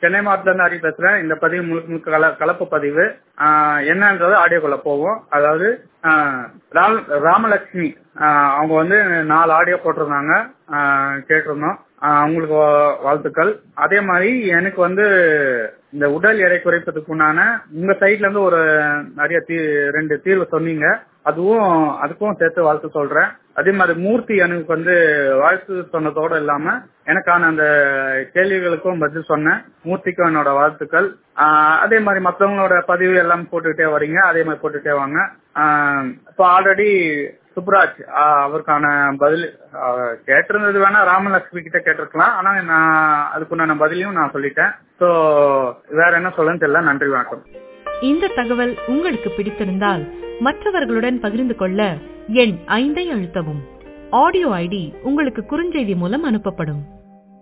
சென்னை மாவட்டத்துல இருந்து ஹரி பேசுறேன் இந்த பதிவு முழுக்க முழுக்க கல கலப்பு பதிவு ஆஹ் என்னன்றது ஆடியோக்குள்ள போவோம் அதாவது ஆஹ் ராம்- ராமலட்சுமி ஆஹ் அவங்க வந்து நாலு ஆடியோ போட்டிருந்தாங்க ஆஹ் கேட்டிருந்தோம் ஆஹ் அவங்களுக்கு வா- வாழ்த்துக்கள் அதே மாதிரி எனக்கு வந்து இந்த உடல் எடை குறைப்பதுக்கு உண்டான உங்க சைட்ல இருந்து ஒரு நிறைய தீ ரெண்டு தீர்வு சொன்னீங்க அதுவும் அதுக்கும் சேர்த்து வாழ்த்து சொல்றேன் அதே மாதிரி மூர்த்தி எனக்கு வந்து வாழ்த்து சொன்னதோட இல்லாம எனக்கான அந்த கேள்விகளுக்கும் பதில் சொன்னேன் மூர்த்திக்கும் என்னோட வாழ்த்துக்கள் ஆஹ் அதே மாதிரி மத்தவங்களோட பதிவு எல்லாம் போட்டுக்கிட்டே வரீங்க அதே மாதிரி போட்டுட்டே வாங்க ஆஹ் இப்போ ஆல்ரெடி சுப்ராஜ் ஆஹ் அவருக்கான பதில் ஆஹ் கேட்டிருந்தது வேணா ராமலட்சுமி கிட்ட கேட்டிருக்கலாம் ஆனா நான் அதுக்குண்டான பதிலையும் நான் சொல்லிட்டேன் சோ வேற என்ன சொல்லன்னு தெரியல நன்றி வணக்கம் இந்த தகவல் உங்களுக்கு பிடித்திருந்தால் மற்றவர்களுடன் பகிர்ந்து கொள்ள எண் ஐந்தை அழுத்தவும் ஆடியோ ஐடி உங்களுக்கு குறுஞ்செய்தி மூலம் அனுப்பப்படும்